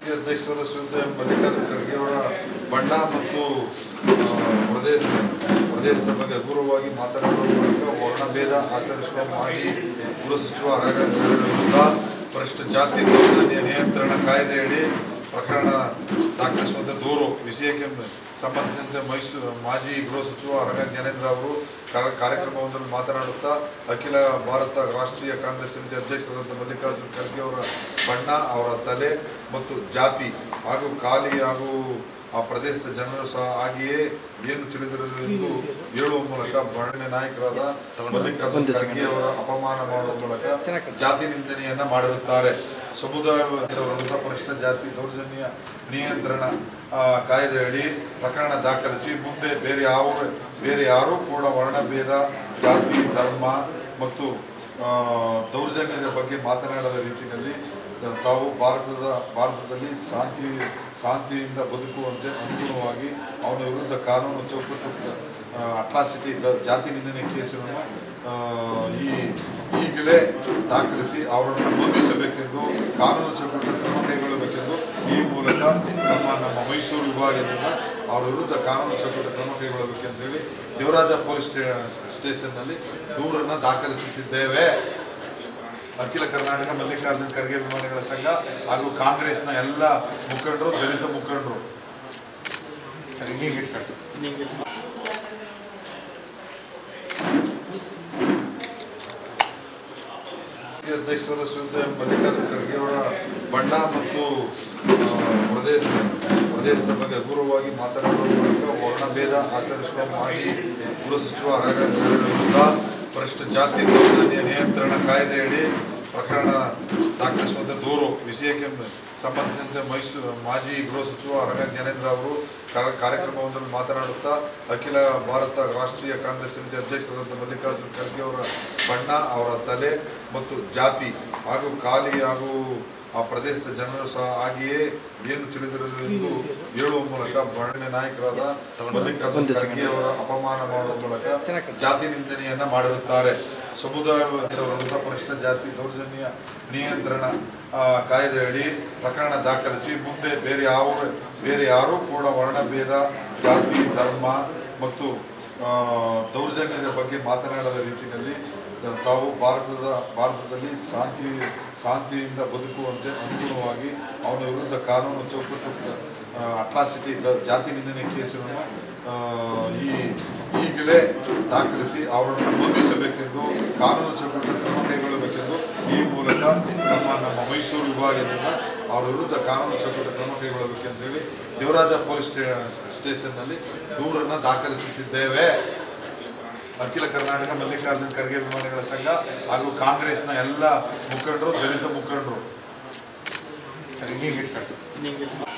ಅಧ್ಯಕ್ಷರಾದ ಶ್ರೀಯುತ ಮಲ್ಲಿಕಾರ್ಜುನ ಖರ್ಗೆ ಅವರ ಬಣ್ಣ ಮತ್ತು ಆ, ಪ್ರದೇಶ ಪ್ರದೇಶದ ಬಗ್ಗೆ ಹಗುರವಾಗಿ ಮಾತನಾಡುವ ಮೂಲಕ ವರ್ಣಭೇದ ಆಚರಿಸುವ ಮಾಜಿ ಗೃಹ ಸಚಿವ ಅರಗ ವಿರುದ್ಧ ಪರಿಷ್ಠ ಜಾತಿ ದೌರ್ಜನ್ಯ ನಿಯಂತ್ರಣ ಕಾಯ್ದೆಯಡಿ ಪ್ರಕರಣ ದಾಖಲಿಸುವಂತೆ ದೂರು ವಿಷಯಕ್ಕೆ ಸಂಬಂಧಿಸಿದಂತೆ ಮೈಸೂರು ಮಾಜಿ ಗೃಹ ಸಚಿವ ಅರಗ ಜ್ಞಾನೇಂದ್ರ ಅವರು ಕಾರ- ಕಾರ್ಯಕ್ರಮವೊಂದರಲ್ಲಿ ಮಾತನಾಡುತ್ತಾ ಅಖಿಲ ಭಾರತ ರಾಷ್ಟ್ರೀಯ ಕಾಂಗ್ರೆಸ್ ಸಮಿತಿ ಅಧ್ಯಕ್ಷರಾದಂಥ ಮಲ್ಲಿಕಾರ್ಜುನ ಖರ್ಗೆ ಅವರ ಬಣ್ಣ ಅವರ ತಲೆ ಮತ್ತು ಜಾತಿ ಹಾಗೂ ಖಾಲಿ ಹಾಗೂ ಆ ಪ್ರದೇಶದ ಜನರು ಸಹ ಹಾಗೆಯೇ ಏನು ತಿಳಿದಿರಲು ಎಂದು ಹೇಳುವ ಮೂಲಕ ಬಣ್ಣೆ ನಾಯಕರಾದ ಮಲ್ಲಿಕಾರ್ಜುನ ಖರ್ಗೆ ಅವರ ಅಪಮಾನ ಮಾಡುವ ಮೂಲಕ ಜಾತಿ ನಿಂದನೆಯನ್ನ ಮಾಡಿರುತ್ತಾರೆ ಸಮುದಾಯ ವಿರುದ್ಧ ಪರಿಷ್ಠ ಜಾತಿ ದೌರ್ಜನ್ಯ ನಿಯಂತ್ರಣ ಆ, ಕಾಯ್ದೆಯಡಿ ಪ್ರಕರಣ ದಾಖಲಿಸಿ ಮುಂದೆ ಬೇರೆ ಯಾವ ಬೇರೆ ಯಾರೂ ಕೂಡ ವರ್ಣಭೇದ ಜಾತಿ ಧರ್ಮ ಮತ್ತು ಆ, ದೌರ್ಜನ್ಯದ ಬಗ್ಗೆ ಮಾತನಾಡದ ರೀತಿಯಲ್ಲಿ ತಾವು ಭಾರತದ ಭಾರತದಲ್ಲಿ ಶಾಂತಿ ಶಾಂತಿಯಿಂದ ಬದುಕುವಂತೆ ಅನುಗುಣವಾಗಿ ಅವನ ವಿರುದ್ಧ ಕಾನೂನು ಚೌಕಟ್ಟು ಅಟ್ರಾಸಿಟಿ ಜಾತಿ ನಿಂದನೆ ಕೇಸನ್ನು ಆ, ಈ ಈಗಲೇ ದಾಖಲಿಸಿ ಅವರನ್ನು ಬಂಧಿಸಬೇಕೆಂದು ಕಾನೂನು ಚೌಕಟ್ಟು ಕ್ರಮ ಕೈಗೊಳ್ಳಬೇಕೆಂದು ಈ ಮೂಲಕ ನಮ್ಮ ನಮ್ಮ ಮೈಸೂರು ವಿಭಾಗದಿಂದ ಅವರ ವಿರುದ್ಧ ಕಾನೂನು ಚೌಕಟ್ಟು ಕ್ರಮ ಕೈಗೊಳ್ಳಬೇಕೆಂತೇಳಿ ದೇವರಾಜ ಪೊಲೀಸ್ ಸ್ಟೇ ಸ್ಟೇಷನ್ನಲ್ಲಿ ದೂರನ್ನು ದಾಖಲಿಸುತ್ತಿದ್ದೇವೆ ಅಖಿಲ ಕರ್ನಾಟಕ ಮಲ್ಲಿಕಾರ್ಜುನ ಖರ್ಗೆ ಅಭಿಮಾನಿಗಳ ಸಂಘ ಹಾಗೂ ಕಾಂಗ್ರೆಸ್ನ ಎಲ್ಲ ಮುಖಂಡರು ದಲಿತ ಮುಖಂಡರು ಈ ಅಧ್ಯಕ್ಷರಾದ ಶ್ರೀಯುತ ಮಲ್ಲಿಕಾರ್ಜುನ ಖರ್ಗೆ ಅವರ ಬಣ್ಣ ಮತ್ತು ಆ, ಪ್ರದೇಶ ಪ್ರದೇಶದ ಬಗ್ಗೆ ಹಗುರವಾಗಿ ಮಾತನಾಡುವ ಮೂಲಕ ವರ್ಣಭೇದ ಆಚರಿಸುವ ಮಾಜಿ ಗೃಹ ಸಚಿವ ಅರಗ ವಿರುದ್ಧ ಪರಿಷ್ಠ ಜಾತಿ ದೌರ್ಜನ್ಯ ನಿಯಂತ್ರಣ ಕಾಯ್ದೆಯಡಿ ಪ್ರಕರಣ ದಾಖಲಿಸುವಂತೆ ದೂರು ವಿಷಯಕ್ಕೆ ಸಂಬಂಧಿಸಿದಂತೆ ಮೈಸೂರು ಮಾಜಿ ಗೃಹ ಸಚಿವ ಅರಗ ಜ್ಞಾನೇಂದ್ರ ಅವರು ಕಾರ- ಕಾರ್ಯಕ್ರಮವೊಂದರಲ್ಲಿ ಮಾತನಾಡುತ್ತಾ ಅಖಿಲ ಭಾರತ ರಾಷ್ಟ್ರೀಯ ಕಾಂಗ್ರೆಸ್ ಸಮಿತಿ ಅಧ್ಯಕ್ಷರಾದಂಥ ಮಲ್ಲಿಕಾರ್ಜುನ ಖರ್ಗೆ ಅವರ ಬಣ್ಣ ಅವರ ತಲೆ ಮತ್ತು ಜಾತಿ ಹಾಗೂ ಖಾಲಿ ಹಾಗೂ ಆ ಪ್ರದೇಶದ ಜನರು ಸಹ ಹಾಗೆಯೇ ಏನು ತಿಳಿದಿರಲು ಎಂದು ಹೇಳುವ ಮೂಲಕ ಬಣ್ಣೆ ನಾಯಕರಾದ ಮಲ್ಲಿಕಾರ್ಜುನ ಖರ್ಗೆ ಅವರ ಅಪಮಾನ ಮಾಡುವ ಮೂಲಕ ಜಾತಿ ನಿಂದನೆಯನ್ನ ಮಾಡಿರುತ್ತಾರೆ ಸಮುದಾಯ ವಿರುದ್ಧ ಪರಿಷ್ಠ ಜಾತಿ ದೌರ್ಜನ್ಯ ನಿಯಂತ್ರಣ ಆ, ಕಾಯ್ದೆಯಡಿ ಪ್ರಕರಣ ದಾಖಲಿಸಿ ಮುಂದೆ ಬೇರೆ ಯಾವ ಬೇರೆ ಯಾರೂ ಕೂಡ ವರ್ಣಭೇದ ಜಾತಿ ಧರ್ಮ ಮತ್ತು ಆ, ದೌರ್ಜನ್ಯದ ಬಗ್ಗೆ ಮಾತನಾಡದ ರೀತಿಯಲ್ಲಿ ತಾವು ಭಾರತದ ಭಾರತದಲ್ಲಿ ಶಾಂತಿ ಶಾಂತಿಯಿಂದ ಬದುಕುವಂತೆ ಅನುಗುಣವಾಗಿ ಅವನ ವಿರುದ್ಧ ಕಾನೂನು ಚೌಕಟ್ಟು ಅಟ್ರಾಸಿಟಿ ಜಾತಿ ನಿಂದನೆ ಕೇಸನ್ನು ಆ, ಈ ಈಗಲೇ ದಾಖಲಿಸಿ ಅವರನ್ನು ಬಂಧಿಸಬೇಕೆಂದು ಕಾನೂನು ಚೌಕಟ್ಟು ಕ್ರಮ ಕೈಗೊಳ್ಳಬೇಕೆಂದು ಈ ಮೂಲಕ ನಮ್ಮ ನಮ್ಮ ಮೈಸೂರು ವಿಭಾಗದಿಂದ ಅವರ ವಿರುದ್ಧ ಕಾನೂನು ಚೌಕಟ್ಟು ಕ್ರಮ ಕೈಗೊಳ್ಳಬೇಕೆಂತೇಳಿ ದೇವರಾಜ ಪೊಲೀಸ್ ಸ್ಟೇ ಸ್ಟೇಷನ್ನಲ್ಲಿ ದೂರನ್ನು ದಾಖಲಿಸುತ್ತಿದ್ದೇವೆ ಅಖಿಲ ಕರ್ನಾಟಕ ಮಲ್ಲಿಕಾರ್ಜುನ ಖರ್ಗೆ ಅಭಿಮಾನಿಗಳ ಸಂಘ ಹಾಗೂ ಕಾಂಗ್ರೆಸ್ನ ಎಲ್ಲ ಮುಖಂಡರು ದಲಿತ ಮುಖಂಡರು